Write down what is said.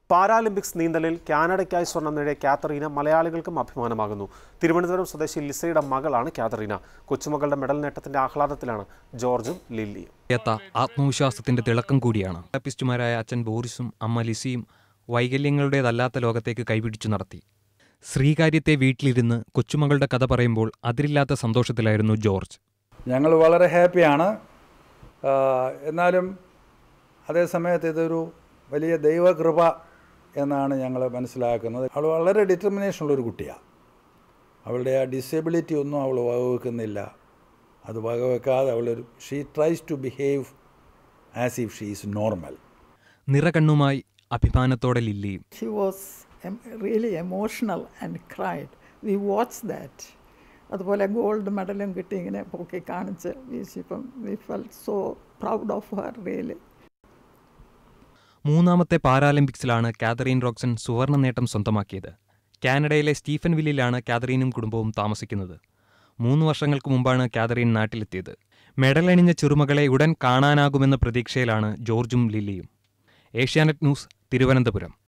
Paralympics നീന്തലിൽ കാനഡയ്ക്കായി സ്വർണം നേടിയ കാത്തറീന മലയാളികൾക്കും അഭിമാനമാകുന്നു തിരുവനന്തപുരം സ്വദേശി ലിസയുടെ മകളാണ് കാത്തറീന കൊച്ചുമകളുടെ മെഡൽ നേട്ടത്തിന്റെ ആഹ്ലാദത്തിലാണ് ജോർജും ലില്ലിയും എത്ത ആത്മവിശ്വാസത്തിന്റെ തിളക്കം കൂടിയാണ് തെറാപ്പിസ്റ്റുമാരായ അച്ഛൻ ബോറിസും അമ്മ ലിസിയും വൈകല്യങ്ങളുടേതല്ലാത്ത ലോകത്തേക്ക് കൈപിടിച്ചു നടത്തി ശ്രീകാര്യത്തെ വീട്ടിലിരുന്ന് കൊച്ചുമകളുടെ കഥ പറയുമ്പോൾ അതിരില്ലാത്ത സന്തോഷത്തിലായിരുന്നു ജോർജ് ഞങ്ങൾ വളരെ ഹാപ്പിയാണ് ആ, എന്നാലും അതേസമയത്ത് ഇതൊരു വലിയ ദൈവകൃപ എന്നാണ് ഞങ്ങൾ മനസ്സിലാക്കുന്നത് അവൾ വളരെ ഡിറ്റർമിനേഷൻ ഉള്ളൊരു കുട്ടിയാണ് അവളുടെ ആ ഡിസേബിലിറ്റി ഒന്നും അവൾ വകവെക്കുന്നില്ല അത് വകവെക്കാതെ അവളൊരു she tries to behave as if she is normal നിറകണ്ണുമായി അഭിമാനത്തോടെ ലില്ലിയും She was em- really emotional and cried. We watched that. അതുപോലെ ഗോൾഡ് മെഡലും കിട്ടി ഇങ്ങനെ പൊക്കി കാണിച്ച് വീശിപ്പം we felt so proud of her really മൂന്നാമത്തെ പാരാലിമ്പിക്സിലാണ് കാതറീൻ റോക്സൺ സുവർണ നേട്ടം സ്വന്തമാക്കിയത് കാനഡയിലെ സ്റ്റീഫൻ വില്ലിലാണ് കാതറീനും കുടുംബവും താമസിക്കുന്നത് മൂന്ന് വർഷങ്ങൾക്ക് മുമ്പാണ് കാതറീൻ നാട്ടിലെത്തിയത് മെഡലണിഞ്ഞ ചെറുമകളെ ഉടൻ കാണാനാകുമെന്ന പ്രതീക്ഷയിലാണ് ജോർജും ലില്ലിയും ഏഷ്യാനെറ്റ് ന്യൂസ് തിരുവനന്തപുരം